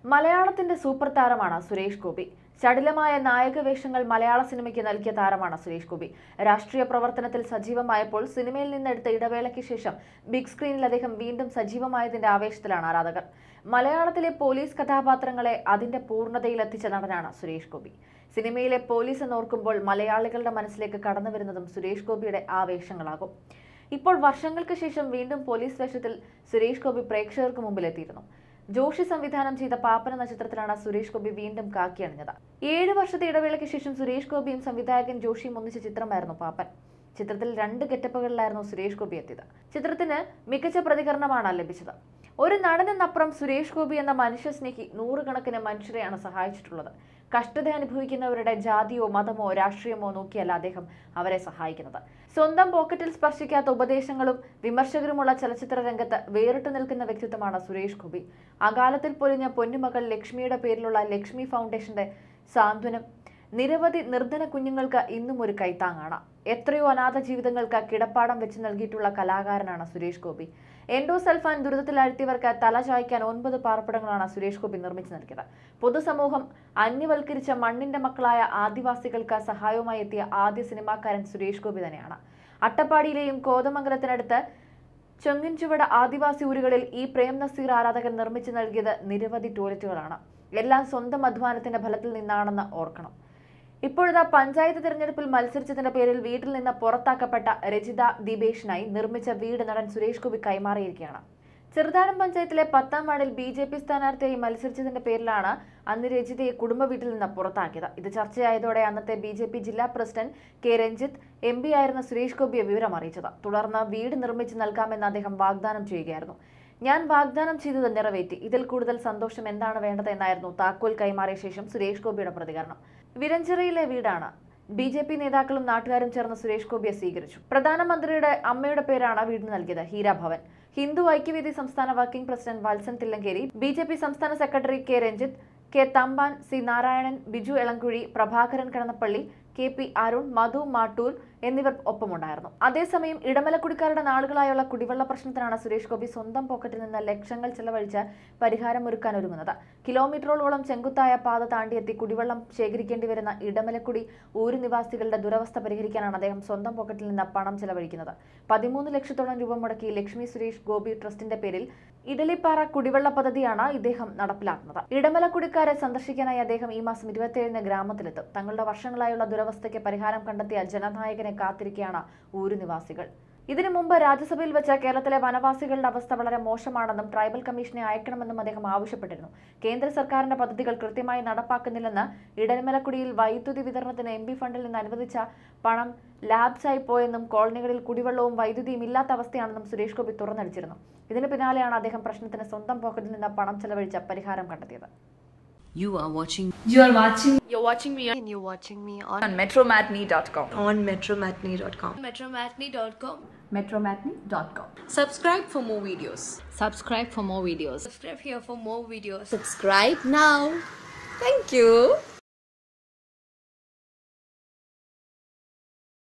മലയാളത്തിന്റെ സൂപ്പർ താരമാണ് സുരേഷ് ഗോപി ചടിലമായ നായക വേഷങ്ങൾ മലയാള സിനിമയ്ക്ക് നൽകിയ താരമാണ് സുരേഷ് ഗോപി രാഷ്ട്രീയ പ്രവർത്തനത്തിൽ സജീവമായപ്പോൾ സിനിമയിൽ നിന്നെടുത്ത ഇടവേളയ്ക്ക് ശേഷം ബിഗ് സ്ക്രീനിൽ അദ്ദേഹം വീണ്ടും സജീവമായതിന്റെ ആവേശത്തിലാണ് ആരാധകർ മലയാളത്തിലെ പോലീസ് കഥാപാത്രങ്ങളെ അതിന്റെ പൂർണ്ണതയിലെത്തിച്ച നടനാണ് സുരേഷ് ഗോപി സിനിമയിലെ പോലീസ് എന്നോർക്കുമ്പോൾ മലയാളികളുടെ മനസ്സിലേക്ക് കടന്നു വരുന്നതും സുരേഷ് ഗോപിയുടെ ആവേശങ്ങളാകും ഇപ്പോൾ വർഷങ്ങൾക്ക് ശേഷം വീണ്ടും പോലീസ് വേഷത്തിൽ സുരേഷ് ഗോപി പ്രേക്ഷകർക്ക് മുമ്പിൽ എത്തിയിരുന്നു ജോഷി സംവിധാനം ചെയ്ത പാപ്പൻ എന്ന ചിത്രത്തിലാണ് സുരേഷ് ഗോപി വീണ്ടും കാക്കി അണിഞ്ഞത് ഏഴ് വർഷത്തെ ഇടവേളയ്ക്ക് ശേഷം സുരേഷ് ഗോപിയും സംവിധായകൻ ജോഷിയും ഒന്നിച്ച ചിത്രമായിരുന്നു പാപ്പൻ ചിത്രത്തിൽ രണ്ട് ഗെറ്റപ്പുകളിലായിരുന്നു സുരേഷ് ഗോപി എത്തിയത് ചിത്രത്തിന് മികച്ച പ്രതികരണമാണ് ലഭിച്ചത് ഒരു നടനെന്നപ്പുറം സുരേഷ് ഗോപി എന്ന മനുഷ്യസ്നേഹി നൂറുകണക്കിന് മനുഷ്യരെയാണ് സഹായിച്ചിട്ടുള്ളത് കഷ്ടത അനുഭവിക്കുന്നവരുടെ ജാതിയോ മതമോ രാഷ്ട്രീയമോ നോക്കിയല്ല അദ്ദേഹം അവരെ സഹായിക്കുന്നത് സ്വന്തം പോക്കറ്റിൽ സ്പർശിക്കാത്ത ഉപദേശങ്ങളും വിമർശകരുമുള്ള ചലച്ചിത്ര രംഗത്ത് വേറിട്ട് നിൽക്കുന്ന വ്യക്തിത്വമാണ് സുരേഷ് ഗോപി അകാലത്തിൽ പൊലിഞ്ഞ പൊന്നുമകൾ ലക്ഷ്മിയുടെ പേരിലുള്ള ലക്ഷ്മി ഫൗണ്ടേഷന്റെ സാന്ത്വനം നിരവധി നിർധന കുഞ്ഞുങ്ങൾക്ക് ഇന്നും ഒരു കൈത്താങ്ങാണ് എത്രയോ അനാഥ ജീവിതങ്ങൾക്ക് കിടപ്പാടം വെച്ച് നൽകിയിട്ടുള്ള കലാകാരനാണ് സുരേഷ് ഗോപി എൻഡോസൾഫാൻ ദുരിതത്തിലാഴ്ത്തിയവർക്ക് തല ചായ്ക്കാൻ ഒൻപത് പാർപ്പിടങ്ങളാണ് സുരേഷ് ഗോപി നിർമ്മിച്ചു നൽകിയത് പൊതുസമൂഹം അന്യവൽക്കരിച്ച മണ്ണിന്റെ മക്കളായ ആദിവാസികൾക്ക് സഹായവുമായി എത്തിയ ആദ്യ സിനിമാക്കാരൻ സുരേഷ് ഗോപി തന്നെയാണ് അട്ടപ്പാടിയിലെയും കോതമംഗലത്തിനടുത്ത് ചെങ്ങിൻചുവട ആദിവാസി ഊരുകളിൽ ഈ പ്രേം നസീർ ആരാധകൻ നിർമ്മിച്ചു നൽകിയത് നിരവധി ടോയ്ലറ്റുകളാണ് എല്ലാം സ്വന്തം അധ്വാനത്തിന്റെ ഫലത്തിൽ നിന്നാണെന്ന് ഓർക്കണം ഇപ്പോഴത്തെ പഞ്ചായത്ത് തിരഞ്ഞെടുപ്പിൽ മത്സരിച്ചതിന്റെ പേരിൽ വീട്ടിൽ നിന്ന് പുറത്താക്കപ്പെട്ട രജിത ദീപേഷിനായി നിർമ്മിച്ച വീട് നടൻ സുരേഷ് ഗോപി കൈമാറിയിരിക്കുകയാണ് ചെറുതാഴം പഞ്ചായത്തിലെ പത്താം വാർഡിൽ ബി ജെ പി സ്ഥാനാർത്ഥിയായി മത്സരിച്ചതിന്റെ പേരിലാണ് അന്ന് രജിതയെ കുടുംബ വീട്ടിൽ നിന്ന് പുറത്താക്കിയത് ഇത് ചർച്ചയായതോടെ അന്നത്തെ ബി ജെ പി ജില്ലാ president K Ranjith M P ആയിരുന്ന സുരേഷ് ഗോപിയെ വിവരം അറിയിച്ചത് തുടർന്ന് വീട് നിർമ്മിച്ച് നൽകാമെന്ന് അദ്ദേഹം വാഗ്ദാനം ചെയ്യുകയായിരുന്നു ഞാൻ വാഗ്ദാനം ചെയ്തത് നിറവേറ്റി ഇതിൽ കൂടുതൽ സന്തോഷം എന്താണ് വേണ്ടത് എന്നായിരുന്നു താക്കോൽ കൈമാറിയ ശേഷം സുരേഷ് ഗോപിയുടെ പ്രതികരണം വിരഞ്ചിറയിലെ വീടാണ് ബി ജെ പി നേതാക്കളും നാട്ടുകാരും ചേർന്ന് സുരേഷ് ഗോപിയെ സ്വീകരിച്ചു പ്രധാനമന്ത്രിയുടെ അമ്മയുടെ പേരാണ് വീടിന് നൽകിയത് ഹീരാഭവൻ ഹിന്ദു ഐക്യവേദി സംസ്ഥാന working president Valsan Thillankeri B J P സംസ്ഥാന secretary K Ranjith K Thampan C Narayanan Biju Elankuzhi Prabhakaran Kadannappalli K P Arun Madhu Mattoor എന്നിവർ ഒപ്പമുണ്ടായിരുന്നു അതേസമയം ഇടമലക്കുടിക്കാരുടെ നാളുകളായുള്ള കുടിവെള്ള പ്രശ്നത്തിനാണ് സുരേഷ് ഗോപി സ്വന്തം പോക്കറ്റിൽ നിന്ന് ലക്ഷങ്ങൾ ചെലവഴിച്ച് പരിഹാരമൊരുക്കാൻ ഒരുങ്ങുന്നത് കിലോമീറ്ററോളം ചെങ്കുത്തായ പാത താണ്ടിയെത്തി കുടിവെള്ളം ശേഖരിക്കേണ്ടി വരുന്ന ഇടമലക്കുടി ഊരു നിവാസികളുടെ ദുരവസ്ഥ പരിഹരിക്കാനാണ് അദ്ദേഹം സ്വന്തം പോക്കറ്റിൽ നിന്ന് പണം ചെലവഴിക്കുന്നത് പതിമൂന്ന് ലക്ഷത്തോളം രൂപ മുടക്കി ലക്ഷ്മി സുരേഷ് ഗോപി ട്രസ്റ്റിന്റെ പേരിൽ ഇഡലിപ്പാറ കുടിവെള്ള പദ്ധതിയാണ് ഇദ്ദേഹം നടപ്പിലാക്കുന്നത് ഇടമലക്കുടിക്കാരെ സന്ദർശിക്കാനായി അദ്ദേഹം ഈ മാസം ഇരുപത്തിയേഴിന് ഗ്രാമത്തിലെത്തും തങ്ങളുടെ വർഷങ്ങളായുള്ള ദുരവസ്ഥയ്ക്ക് പരിഹാരം കണ്ടെത്തിയ ജനനായകനെ കാത്തിരിക്കുകയാണ് ഊരു നിവാസികൾ ഇതിനു മുമ്പ് രാജ്യസഭയിൽ വെച്ച് കേരളത്തിലെ വനവാസികളുടെ അവസ്ഥ വളരെ മോശമാണെന്നും ട്രൈബൽ കമ്മീഷനെ അയക്കണമെന്നും അദ്ദേഹം ആവശ്യപ്പെട്ടിരുന്നു കേന്ദ്ര സർക്കാരിന്റെ പദ്ധതികൾ കൃത്യമായി നടപ്പാക്കുന്നില്ലെന്ന് ഇടമലക്കുടിയിൽ വൈദ്യുതി വിതരണത്തിന് എം പി ഫണ്ടിൽ നിന്ന് അനുവദിച്ച പണം ലാബ്സായി പോയെന്നും കോളനികളിൽ കുടിവെള്ളവും വൈദ്യുതിയും ഇല്ലാത്ത അവസ്ഥയാണെന്നും സുരേഷ് ഗോപി തുറന്നടിച്ചിരുന്നു ഇതിന് പിന്നാലെയാണ് അദ്ദേഹം പ്രശ്നത്തിന് സ്വന്തം പോക്കറ്റിൽ നിന്ന് പണം ചെലവഴിച്ച പരിഹാരം കണ്ടെത്തിയത് You are watching You are watching You're watching me on, and you're watching me on, on metromatney.com. on metromatney.com. Metromatney.com. metromatney.com. Subscribe for more videos. Subscribe for more videos. Subscribe here for more videos. Subscribe now. Thank you.